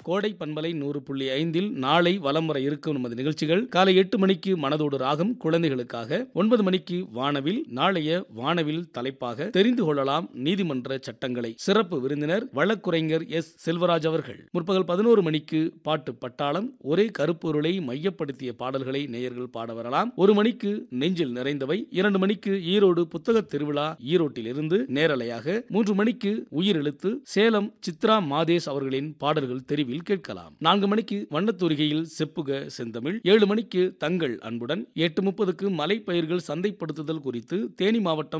கோடை பண்பலை நூறு புள்ளி ஐந்தில் நாளை வலம் வர இருக்கும் நமது நிகழ்ச்சிகள் காலை எட்டு மணிக்கு மனதோடு ராகம் குழந்தைகளுக்காக ஒன்பது மணிக்கு வானவில் நாளைய வானவில் தலைப்பாக தெரிந்து கொள்ளலாம் நீதிமன்ற சட்டங்களை சிறப்பு விருந்தினர் வழக்குரைஞர் எஸ் செல்வராஜ் அவர்கள் முற்பகல் பதினோரு மணிக்கு பாட்டு பட்டாளம் ஒரே கருப்பொருளை மையப்படுத்திய பாடல்களை நேயர்கள் பாட வரலாம் ஒரு மணிக்கு நெஞ்சில் நிறைந்தவை இரண்டு மணிக்கு ஈரோடு புத்தக திருவிழா ஈரோட்டில் இருந்து நேரலையாக மூன்று மணிக்கு உயிரெழுத்து சேலம் சித்ரா மாதேஷ் அவர்களின் பாடல்கள் தெரிவில் கேட்கலாம் நான்கு மணிக்கு வண்ணத்தூரிகையில் செப்புக செந்தமிழ் ஏழு மணிக்கு தங்கள் அன்புடன் எட்டு முப்பதுக்கு மலைப்பயிர்கள் சந்தைப்படுத்துதல் குறித்து தேனி மாவட்டம்